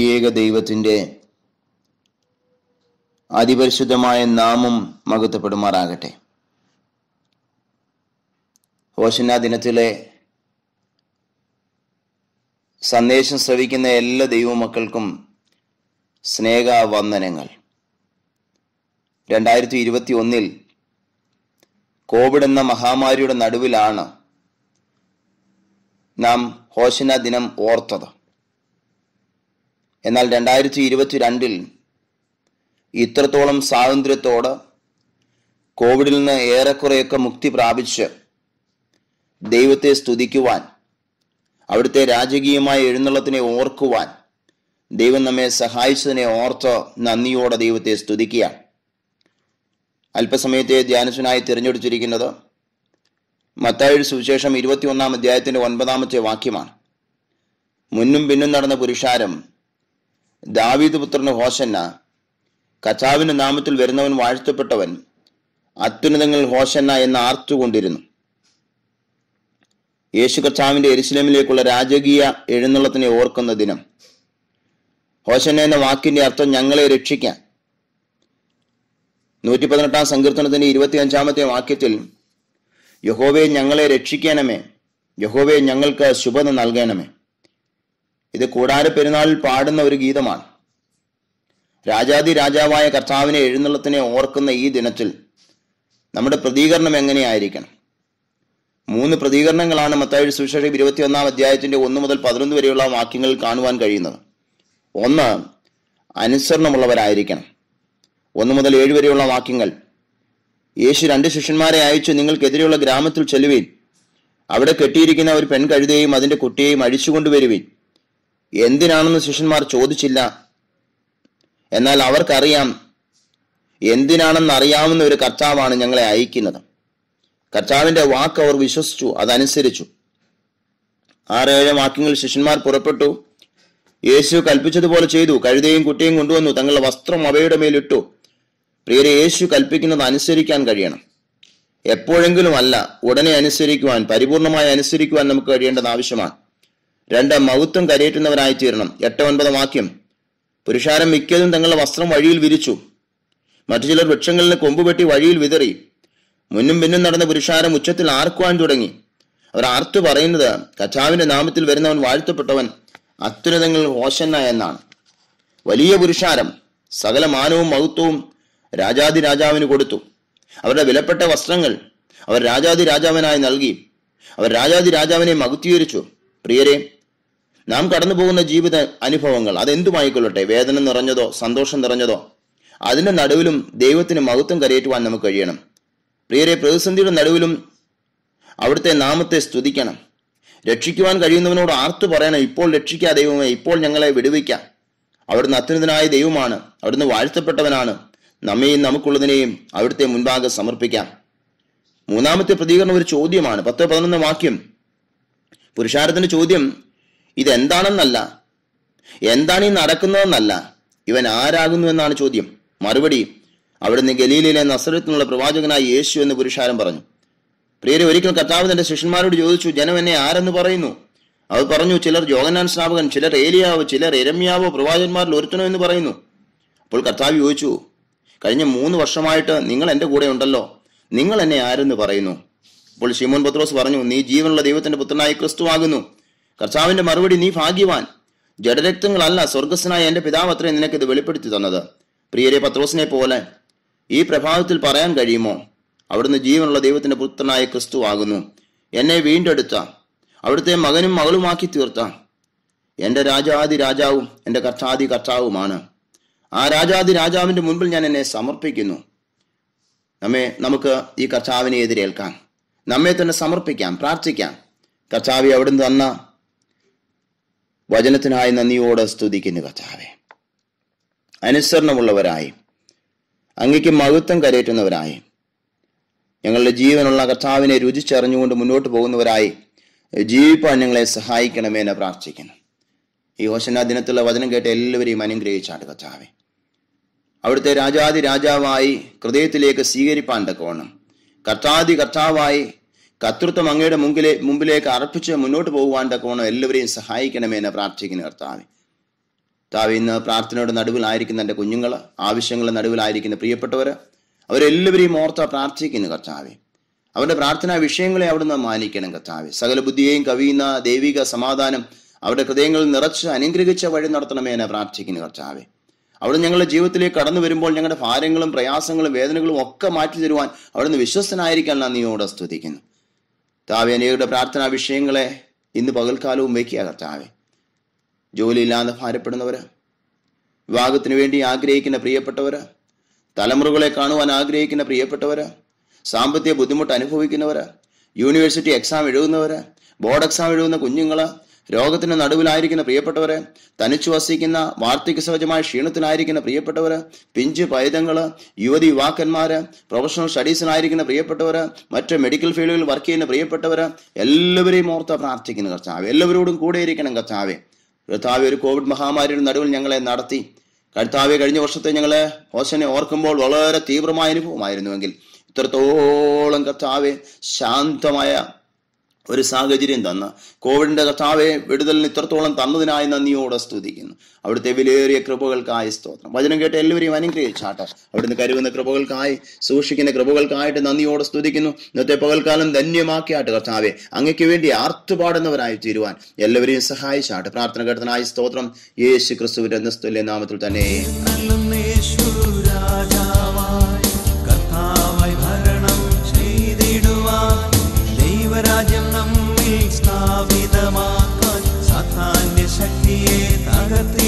ത്രിയേക ദൈവത്തിൻ്റെ അതിപരിശുദ്ധമായ നാമം മകത്തപ്പെടുമാറാകട്ടെ ഓശന ദിനത്തിലെ സന്ദേശം ശ്രവിക്കുന്ന എല്ലാ ദൈവമക്കൾക്കും സ്നേഹവന്ദനങ്ങൾ രണ്ടായിരത്തി ഇരുപത്തി ഒന്നിൽ കോവിഡ് എന്ന മഹാമാരിയുടെ നടുവിലാണ് നാം ഹോശന ദിനം ഓർത്തത് എന്നാൽ രണ്ടായിരത്തി ഇരുപത്തിരണ്ടിൽ ഇത്രത്തോളം സ്വാതന്ത്ര്യത്തോട് കോവിഡിൽ നിന്ന് ഏറെക്കുറെയൊക്കെ മുക്തി പ്രാപിച്ച് ദൈവത്തെ സ്തുതിക്കുവാൻ അവിടുത്തെ രാജകീയമായ എഴുന്നള്ളത്തിനെ ഓർക്കുവാൻ ദൈവം നമ്മെ സഹായിച്ചതിനെ ഓർത്ത് നന്ദിയോടെ ദൈവത്തെ സ്തുതിക്കുകയാണ് അല്പസമയത്തെ ധ്യാനത്തിനായി തിരഞ്ഞെടുത്തിരിക്കുന്നത് മത്തായുടെ സുവിശേഷം ഇരുപത്തിയൊന്നാം അധ്യായത്തിന്റെ ഒൻപതാമത്തെ വാക്യമാണ് മുന്നും പിന്നും നടന്ന പുരുഷാരം ദാവീദ് പുത്രന് ഹോശന്ന കച്ചാവിന്റെ നാമത്തിൽ വരുന്നവൻ വാഴ്ത്തപ്പെട്ടവൻ അത്യുന്നതങ്ങൾ ഹോശന്ന എന്ന് ആർത്തുകൊണ്ടിരുന്നു യേശു കർത്താവിന്റെ എരുസലേമിലേക്കുള്ള രാജകീയ എഴുന്നള്ളത്തിനെ ഓർക്കുന്ന ദിനം ഹോശന്ന എന്ന വാക്കിന്റെ അർത്ഥം ഞങ്ങളെ രക്ഷിക്കാൻ നൂറ്റി പതിനെട്ടാം സങ്കീർത്തനത്തിന്റെ ഇരുപത്തി അഞ്ചാമത്തെ വാക്യത്തിൽ യഹോവെ ഞങ്ങളെ രക്ഷിക്കണമേ യഹോവെ ഞങ്ങൾക്ക് ശുഭത നൽകണമേ ഇത് കൂടാര പെരുന്നാളിൽ പാടുന്ന ഒരു ഗീതമാണ് രാജാതി രാജാവായ കർത്താവിനെ എഴുന്നള്ളത്തിനെ ഓർക്കുന്ന ഈ ദിനത്തിൽ നമ്മുടെ പ്രതികരണം എങ്ങനെയായിരിക്കണം മൂന്ന് പ്രതികരണങ്ങളാണ് മത്തായി സുവിശേഷം ഇരുപത്തിയൊന്നാം അധ്യായത്തിന്റെ ഒന്ന് മുതൽ പതിനൊന്ന് വരെയുള്ള വാക്യങ്ങളിൽ കാണുവാൻ കഴിയുന്നത് ഒന്ന് അനുസരണമുള്ളവരായിരിക്കണം ഒന്ന് മുതൽ ഏഴ് വരെയുള്ള വാക്യങ്ങൾ യേശു രണ്ട് ശിഷ്യന്മാരെ അയച്ചു നിങ്ങൾക്കെതിരെയുള്ള ഗ്രാമത്തിൽ ചെല്ലുവീൻ അവിടെ കെട്ടിയിരിക്കുന്ന ഒരു പെൺകഴുതയെയും അതിന്റെ കുട്ടിയെയും അഴിച്ചുകൊണ്ടുവരുവീൻ എന്തിനാണെന്ന് ശിഷ്യന്മാർ ചോദിച്ചില്ല എന്നാൽ അവർക്കറിയാം എന്തിനാണെന്ന് അറിയാവുന്ന ഒരു കർത്താവാണ് ഞങ്ങളെ അയക്കുന്നത് കർത്താവിന്റെ വാക്ക് അവർ വിശ്വസിച്ചു അതനുസരിച്ചു ആറേഴ് വാക്യങ്ങൾ ശിഷ്യന്മാർ പുറപ്പെട്ടു യേശു കൽപ്പിച്ചതുപോലെ ചെയ്തു കഴുതയും കുട്ടിയും കൊണ്ടുവന്നു തങ്ങളുടെ വസ്ത്രം അവയുടെ മേലിട്ടു പ്രിയരെ യേശു കൽപ്പിക്കുന്നത് അനുസരിക്കാൻ കഴിയണം എപ്പോഴെങ്കിലും അല്ല ഉടനെ അനുസരിക്കുവാൻ പരിപൂർണമായി അനുസരിക്കുവാൻ നമുക്ക് കഴിയേണ്ടത് ആവശ്യമാണ് രണ്ട് മഹത്വം കരയേറ്റുന്നവരായി തീരണം എട്ട് ഒൻപത് വാക്യം പുരുഷാരം മിക്കതും തങ്ങളുടെ വസ്ത്രം വഴിയിൽ വിരിച്ചു മറ്റു ചിലർ വൃക്ഷങ്ങളിൽ കൊമ്പ് വെട്ടി വഴിയിൽ വിതറി മുന്നും പിന്നും നടന്ന പുരുഷാരം ഉച്ചത്തിൽ ആർക്കുവാൻ തുടങ്ങി അവർ ആർത്തു പറയുന്നത് കച്ചാവിന്റെ നാമത്തിൽ വരുന്നവൻ വാഴ്ത്തപ്പെട്ടവൻ അത്യുന്നതങ്ങൾ ഹോശന്ന എന്നാണ് വലിയ പുരുഷാരം സകല മാനവും മഹത്വവും രാജാതി രാജാവിന് കൊടുത്തു അവരുടെ വിലപ്പെട്ട വസ്ത്രങ്ങൾ അവർ രാജാതി രാജാവിനായി നൽകി അവർ രാജാതി രാജാവിനെ മകുത്തീകരിച്ചു പ്രിയരെ നാം കടന്നു പോകുന്ന ജീവിത അനുഭവങ്ങൾ അതെന്തുമായിക്കൊള്ളട്ടെ വേദന നിറഞ്ഞതോ സന്തോഷം നിറഞ്ഞതോ അതിന്റെ നടുവിലും ദൈവത്തിന് മഹത്വം കരയേറ്റുവാൻ നമുക്ക് കഴിയണം പ്രിയരെ പ്രതിസന്ധിയുടെ നടുവിലും അവിടുത്തെ നാമത്തെ സ്തുതിക്കണം രക്ഷിക്കുവാൻ കഴിയുന്നവനോട് ആർത്തു പറയണം ഇപ്പോൾ രക്ഷിക്കാ ദൈവമേ ഇപ്പോൾ ഞങ്ങളെ വിടുവിക്കാം അവിടുന്ന് അത്യുന്നതനായ ദൈവമാണ് അവിടുന്ന് വാഴ്ത്തപ്പെട്ടവനാണ് നമ്മയും നമുക്കുള്ളതിനെയും അവിടുത്തെ മുൻപാകെ സമർപ്പിക്കാം മൂന്നാമത്തെ പ്രതികരണം ഒരു ചോദ്യമാണ് പത്ത് പതിനൊന്ന് വാക്യം പുരുഷാരത്തിന്റെ ചോദ്യം ഇതെന്താണെന്നല്ല എന്താണ് ഈ നടക്കുന്നതെന്നല്ല ഇവൻ ആരാകുന്നു എന്നാണ് ചോദ്യം മറുപടി അവിടുന്ന് ഗലീലയിലെ നസറത്തിനുള്ള പ്രവാചകനായ യേശു എന്ന് പുരുഷാരം പറഞ്ഞു പ്രിയരെ ഒരിക്കൽ കർത്താവ് തന്റെ ശിഷ്യന്മാരോട് ചോദിച്ചു ജനം എന്നെ ആരെന്ന് പറയുന്നു അവർ പറഞ്ഞു ചിലർ ജോഗനാൻ സ്നാപകൻ ചിലർ ഏലിയാവോ ചിലർ എരമ്യാവോ പ്രവാചകന്മാരിൽ ഒരുത്തനോ എന്ന് പറയുന്നു അപ്പോൾ കർത്താവ് ചോദിച്ചു കഴിഞ്ഞ മൂന്ന് വർഷമായിട്ട് നിങ്ങൾ എൻ്റെ കൂടെ ഉണ്ടല്ലോ നിങ്ങൾ എന്നെ ആരെന്ന് പറയുന്നു അപ്പോൾ ശിമോൻ പത്രോസ് പറഞ്ഞു നീ ജീവനുള്ള ദൈവത്തിന്റെ പുത്രനായ ക്രിസ്തുവാകുന്നു കർത്താവിന്റെ മറുപടി നീ ഭാഗ്യവാൻ ജഡരക്തങ്ങളല്ല സ്വർഗസ്സനായ എന്റെ പിതാവ് അത്രേ നിനക്ക് ഇത് വെളിപ്പെടുത്തി തന്നത് പ്രിയരെ പത്രോസിനെ പോലെ ഈ പ്രഭാവത്തിൽ പറയാൻ കഴിയുമോ അവിടുന്ന് ജീവനുള്ള ദൈവത്തിന്റെ പുത്രനായ ക്രിസ്തു ആകുന്നു എന്നെ വീണ്ടെടുത്ത അവിടുത്തെ മകനും മകളുമാക്കി തീർത്ത എന്റെ രാജാതി രാജാവും എന്റെ കർത്താതി കർത്താവുമാണ് ആ രാജാതി രാജാവിന്റെ മുൻപിൽ ഞാൻ എന്നെ സമർപ്പിക്കുന്നു നമ്മെ നമുക്ക് ഈ കർത്താവിനെ എതിരേൽക്കാം നമ്മെ തന്നെ സമർപ്പിക്കാം പ്രാർത്ഥിക്കാം കർത്താവെ അവിടുന്ന് തന്ന വചനത്തിനായി നന്ദിയോടെ സ്തുതിക്കുന്നു കർത്താവെ അനുസരണമുള്ളവരായി അങ്ങയ്ക്ക് മഹത്വം കരയേറ്റുന്നവരായി ഞങ്ങളുടെ ജീവനുള്ള കർത്താവിനെ രുചിച്ചറിഞ്ഞുകൊണ്ട് മുന്നോട്ട് പോകുന്നവരായി ജീവിപ്പാൻ ഞങ്ങളെ സഹായിക്കണമേ എന്ന് പ്രാർത്ഥിക്കുന്നു ഈ ഹോശന ദിനത്തുള്ള വചനം കേട്ട് എല്ലാവരെയും അനുഗ്രഹിച്ചാണ് കർത്താവെ അവിടുത്തെ രാജാതി രാജാവായി ഹൃദയത്തിലേക്ക് സ്വീകരിപ്പാൻ തക്കവണ്ണം കർത്താതി കർത്താവായി കർത്തൃത്വം അങ്ങയുടെ മുമ്പിലെ മുമ്പിലേക്ക് അർപ്പിച്ച് മുന്നോട്ട് പോകുവാൻ തക്കവണ്ണം എല്ലാവരെയും സഹായിക്കണമേ എന്ന് പ്രാർത്ഥിക്കുന്നു കർത്താവെ താവ് ഇന്ന് പ്രാർത്ഥനയുടെ നടുവിലായിരിക്കുന്ന എൻ്റെ കുഞ്ഞുങ്ങൾ ആവശ്യങ്ങളുടെ നടുവിലായിരിക്കുന്ന പ്രിയപ്പെട്ടവർ അവരെല്ലാവരെയും ഓർത്ത പ്രാർത്ഥിക്കുന്നു കർത്താവെ അവരുടെ പ്രാർത്ഥനാ വിഷയങ്ങളെ അവിടുന്ന് മാനിക്കണം കർത്താവെ സകല ബുദ്ധിയെയും കവിയുന്ന ദൈവിക സമാധാനം അവരുടെ ഹൃദയങ്ങളിൽ നിറച്ച് അനുഗ്രഹിച്ച വഴി നടത്തണമേ എന്നെ പ്രാർത്ഥിക്കുന്നു കർത്താവെ അവിടെ ഞങ്ങളുടെ ജീവിതത്തിലേക്ക് കടന്നു വരുമ്പോൾ ഞങ്ങളുടെ ഭാരങ്ങളും പ്രയാസങ്ങളും വേദനകളും ഒക്കെ മാറ്റി തരുവാൻ അവിടുന്ന് വിശ്വസ്തനായിരിക്കാൻ നന്ദിയോടെ സ്തുതിക്കുന്നു താവെ അനേകരുടെ പ്രാർത്ഥനാ വിഷയങ്ങളെ ഇന്ന് പകൽക്കാലവും വയ്ക്കുക കർത്താവെ ജോലിയില്ലാതെ ഭാരപ്പെടുന്നവര് വിവാഹത്തിന് വേണ്ടി ആഗ്രഹിക്കുന്ന പ്രിയപ്പെട്ടവര് തലമുറകളെ കാണുവാൻ ആഗ്രഹിക്കുന്ന പ്രിയപ്പെട്ടവര് സാമ്പത്തിക ബുദ്ധിമുട്ട് അനുഭവിക്കുന്നവര് യൂണിവേഴ്സിറ്റി എക്സാം എഴുതുന്നവര് ബോർഡ് എക്സാം എഴുതുന്ന കുഞ്ഞുങ്ങള് രോഗത്തിന് നടുവിലായിരിക്കുന്ന പ്രിയപ്പെട്ടവര് തനിച്ചു വസിക്കുന്ന വാർദ്ധക്യ സഹജമായ ക്ഷീണത്തിലായിരിക്കുന്ന പ്രിയപ്പെട്ടവര് പിഞ്ച് പൈതങ്ങള് യുവതി യുവാക്കന്മാര് പ്രൊഫഷണൽ സ്റ്റഡീസിലായിരിക്കുന്ന പ്രിയപ്പെട്ടവര് മറ്റ് മെഡിക്കൽ ഫീൽഡുകളിൽ വർക്ക് ചെയ്യുന്ന പ്രിയപ്പെട്ടവര് എല്ലാവരെയും ഓർത്ത് പ്രാർത്ഥിക്കുന്നു കർത്താവ് എല്ലാവരോടും കൂടെ ഇരിക്കണം കർത്താവെ കർത്താവ് ഒരു കോവിഡ് മഹാമാരിയുടെ നടുവിൽ ഞങ്ങളെ നടത്തി കർത്താവ് കഴിഞ്ഞ വർഷത്തെ ഞങ്ങളെ ഹോസനെ ഓർക്കുമ്പോൾ വളരെ തീവ്രമായ അനുഭവമായിരുന്നുവെങ്കിൽ ഇത്രത്തോളം കർത്താവെ ശാന്തമായ ഒരു സാഹചര്യം തന്ന കോവിഡിന്റെ കർത്താവെ വിടുതലിന് ഇത്രത്തോളം തന്നതിനായി നന്ദിയോടെ സ്തുതിക്കുന്നു അവിടുത്തെ വിലയേറിയ കൃപകൾക്കായി സ്തോത്രം വചനം കേട്ട് എല്ലാവരെയും അനുഗ്രഹിച്ചാട്ടെ അവിടുന്ന് കരുവുന്ന കൃപകൾക്കായി സൂക്ഷിക്കുന്ന കൃപകൾക്കായിട്ട് നന്ദിയോടെ സ്തുതിക്കുന്നു ഇന്നത്തെ പകൽക്കാലം ധന്യമാക്കിയാട്ട് കർത്താവെ അങ്ങയ്ക്ക് വേണ്ടി ആർത്തുപാടുന്നവരായി തീരുവാൻ എല്ലാവരെയും സഹായിച്ചാട്ടെ പ്രാർത്ഥന കേട്ടതിനായി സ്തോത്രം യേശു ക്രിസ്തുവിന്റെ നിസ്തുല്യ നാമത്തിൽ തന്നെ രാജാവായി കർത്താവായി ഭരണം ചെയ്തിടുവാൻ ദൈവരാജ്യം നമ്മിൽ സ്ഥാപിതമാക്കാൻ സാധാന്യ ശക്തിയെ തകർത്തി